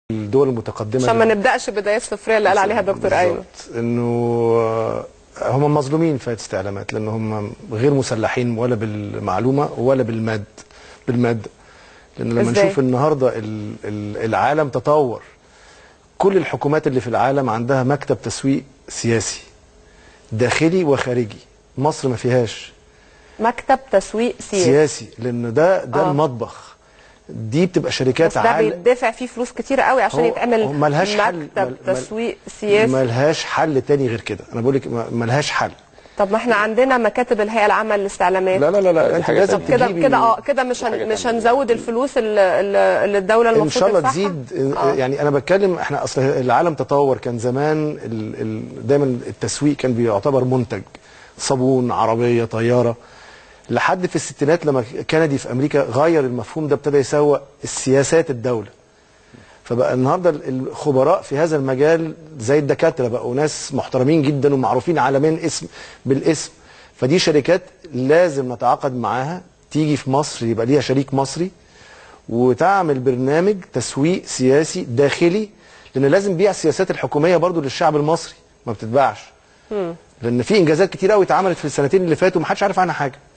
الدول المتقدمه عشان ما نبداش بدايات صفريه اللي قال عليها دكتور ايمن بالظبط. انه هم مظلومين في هذه الاستعلامات لان هم غير مسلحين ولا بالمعلومه ولا بالماد بالماده لان لما إزاي؟ نشوف النهارده ال- ال- العالم تطور كل الحكومات اللي في العالم عندها مكتب تسويق سياسي داخلي وخارجي مصر ما فيهاش مكتب تسويق سياسي سياسي لان ده ده آه. المطبخ دي بتبقى شركات بس ده عال بيدفع فيه فلوس كتير قوي عشان هو- يتعمل هو ملهاش حل مكتب مل- مل- تسويق سياسي ملهاش حل تاني غير كده انا بقول لك ما- ملهاش حل طب ما احنا عندنا مكاتب الهيئه العامه للاستعلامات لا لا لا لا انت حاجة لازم تانية. كده تجيبي كده اه كده مش هن مش هنزود الفلوس اللي, اللي اللي الدوله المفروض ان شاء الله تدفعها؟ تزيد آه. يعني انا بتكلم احنا اصل العالم تطور كان زمان ال ال دايما التسويق كان بيعتبر منتج صابون عربيه طياره لحد في الستينات لما كندي في امريكا غير المفهوم ده ابتدى يسوق السياسات الدوله فبقى النهارده الخبراء في هذا المجال زي الدكاتره بقوا ناس محترمين جدا ومعروفين عالميا اسم بالاسم فدي شركات لازم نتعاقد معاها تيجي في مصر يبقى ليها شريك مصري وتعمل برنامج تسويق سياسي داخلي لان لازم بيع السياسات الحكوميه برضو للشعب المصري ما بتتباعش لان في انجازات كتير قوي اتعملت في السنتين اللي فاتوا ومحدش عارف عنها حاجه